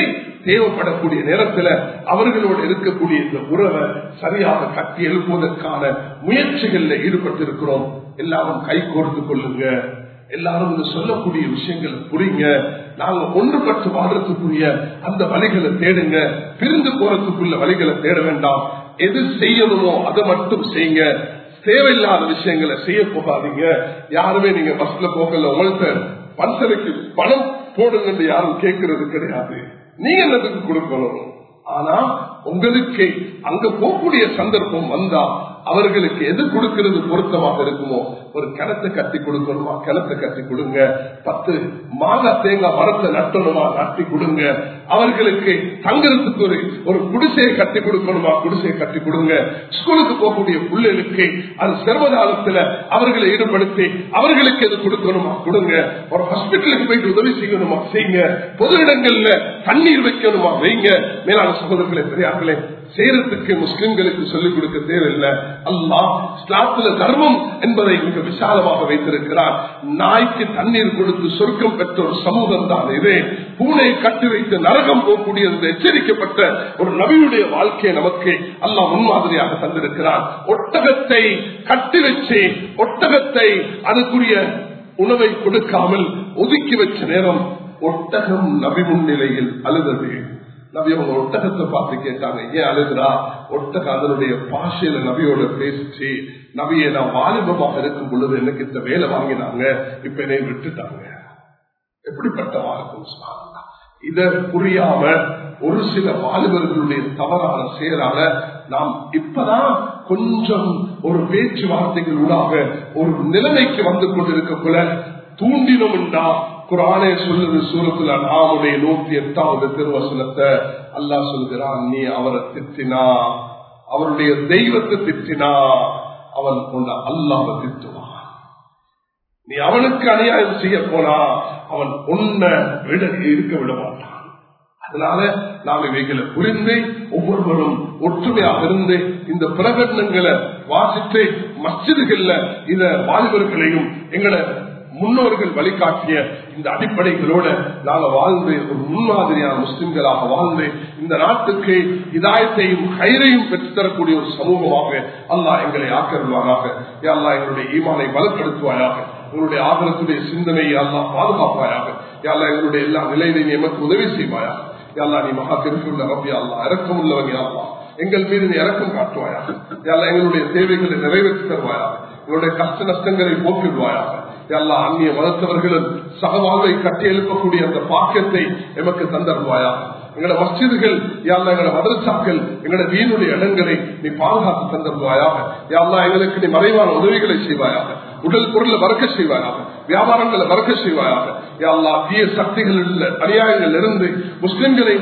[SPEAKER 1] தேவைப்படக்கூடிய நேரத்துல அவர்களோடு இருக்கக்கூடிய இந்த உறவை சரியாக கட்டி எழுப்புவதற்கான முயற்சிகள்ல ஈடுபட்டிருக்கிறோம் எல்லாரும் கை கோர்த்து கொள்ளுங்க எல்லாரும் இந்த சொல்லக்கூடிய விஷயங்களை புரியுங்க நாங்க ஒன்றுபட்டு வாழ்றதுக்குரிய அந்த வழிகளை தேடுங்க பிரிந்து போறதுக்குள்ள வழிகளை தேட வேண்டாம் எது செய்யணுமோ அதை மட்டும் செய்யுங்க தேவையில்லாத விஷயங்களை செய்ய போகாதீங்க யாருமே நீங்க பஸ்ல போகல உங்கள்கிட்ட பன்சலுக்கு பணம் போடுங்கன்னு யாரும் கேட்கறது கிடையாது நீங்க என்னதுக்கு கொடுக்கணும் ஆனா உங்களுக்கு அங்க போகக்கூடிய சந்தர்ப்பம் வந்தா அவர்களுக்கு எது கொடுக்கிறது பொருத்தமாக இருக்குமோ ஒரு கிணத்தை கட்டி கொடுக்கணுமா கிணத்தை கட்டி கொடுங்க பத்து மாதா தேங்காய் மரத்தை நட்டணுமா நட்டி கொடுங்க அவர்களுக்கு தங்குறதுக்கு ஒரு ஒரு குடிசையை கட்டி கொடுக்கணுமா குடிசையை கட்டி கொடுங்க ஸ்கூலுக்கு போகக்கூடிய பிள்ளைகளுக்கு அது சர்வதாலத்துல அவர்களை ஈடுபடுத்தி அவர்களுக்கு எது கொடுக்கணுமா கொடுங்க ஒரு ஹாஸ்பிட்டலுக்கு போயிட்டு உதவி செய்யணுமா செய்யுங்க பொது இடங்கள்ல தண்ணீர் வைக்கணுமா வைங்க மேலான சகோதரர்களே பெரியார்களே செய்யறதுக்கு முஸ்லிம்களுக்கு சொல்லிக் கொடுக்க தேவையில்லை அல்லாஹ் இஸ்லாத்துல தர்மம் என்பதை மிக விசாலமாக வைத்திருக்கிறார் நாய்க்கு தண்ணீர் கொடுத்து சொர்க்கம் பெற்ற ஒரு சமூகம் தான் இது பூனை கட்டி வைத்து நரகம் போகக்கூடிய எச்சரிக்கப்பட்ட ஒரு நபியுடைய வாழ்க்கையை நமக்கு அல்லாஹ் முன்மாதிரியாக தந்திருக்கிறார் ஒட்டகத்தை கட்டி வச்சு ஒட்டகத்தை அதுக்குரிய உணவை கொடுக்காமல் ஒதுக்கி வச்ச நேரம் ஒட்டகம் நபி முன்னிலையில் அழுதது நபி அவங்க ஒட்டகத்தை பார்த்து கேட்டாங்க ஏன் அழுகிறா ஒட்டகம் அதனுடைய பாஷையில நபியோட பேசிச்சு நபியை நான் வாலிபமாக இருக்கும் பொழுது எனக்கு இந்த வேலை வாங்கினாங்க இப்ப என்னை விட்டுட்டாங்க எப்படிப்பட்ட வாழ்க்கை இத புரியாம ஒரு சில வாலிபர்களுடைய தவறான செயலால நாம் இப்பதான் கொஞ்சம் ஒரு பேச்சுவார்த்தைகளூடாக ஒரு நிலைமைக்கு வந்து கொண்டிருக்கக்குள்ள தூண்டினோம் என்றா குரானே சொல்லுது சூரத்துல நாமுடைய நூத்தி எட்டாவது திருவசனத்தை அல்லா சொல்கிறான் நீ அவரை திட்டினா அவருடைய தெய்வத்தை திட்டினா அவன் கொண்ட அல்லாம திட்டுவான் நீ அவனுக்கு அநியாயம் செய்ய போனா அவன் உன்னை விட இருக்க விட மாட்டான் அதனால நாம் இவைகளை புரிந்து ஒவ்வொருவரும் ஒற்றுமையாக இருந்து இந்த பிரகடனங்களை வாசித்து மசிதுகள்ல இந்த வாலிபர்களையும் எங்களை முன்னோர்கள் வழிகாட்டிய இந்த அடிப்படைகளோட நாங்க வாழ்ந்து ஒரு முன்மாதிரியான முஸ்லிம்களாக வாழ்ந்து இந்த நாட்டுக்கு இதாயத்தையும் கயிறையும் பெற்றுத்தரக்கூடிய ஒரு சமூகமாக அல்லாஹ் எங்களை ஆக்கருவாராக அல்லா எங்களுடைய ஈமானை பலப்படுத்துவாயாக உங்களுடைய ஆதரத்துடைய சிந்தனையை அல்லாஹ் பாதுகாப்பாயாக யாழ்லா எங்களுடைய எல்லா நிலையிலையும் எமக்கு உதவி செய்வாயாக யாழ்லா நீ மகா திருக்குள்ள ரப்பி அல்லா இறக்கம் உள்ளவன் யாழ்லா எங்கள் மீது நீ இறக்கம் காட்டுவாயாக யாழ்லா எங்களுடைய தேவைகளை நிறைவேற்றி தருவாயாக எங்களுடைய கஷ்ட நஷ்டங்களை போக்கிடுவாயாக எல்லா அந்நிய மதத்தவர்களும் சகவாழ்வை கட்டி எழுப்பக்கூடிய அந்த பாக்கியத்தை எமக்கு தந்தருவாயா எங்களோட மஸ்ஜிதுகள் யாழ்லா எங்களோட மதரசாக்கள் எங்களோட வீணுடைய இடங்களை நீ பாதுகாத்து தந்தருவாயாக யாழ்லா எங்களுக்கு நீ மறைவான உதவிகளை செய்வாயாக உடல் பொருளை மறக்க செய்வாயாக வியாபாரங்களை மறக்க செய்வாயாக யாழ்லா தீய சக்திகள் அநியாயங்கள் இருந்து முஸ்லிம்களை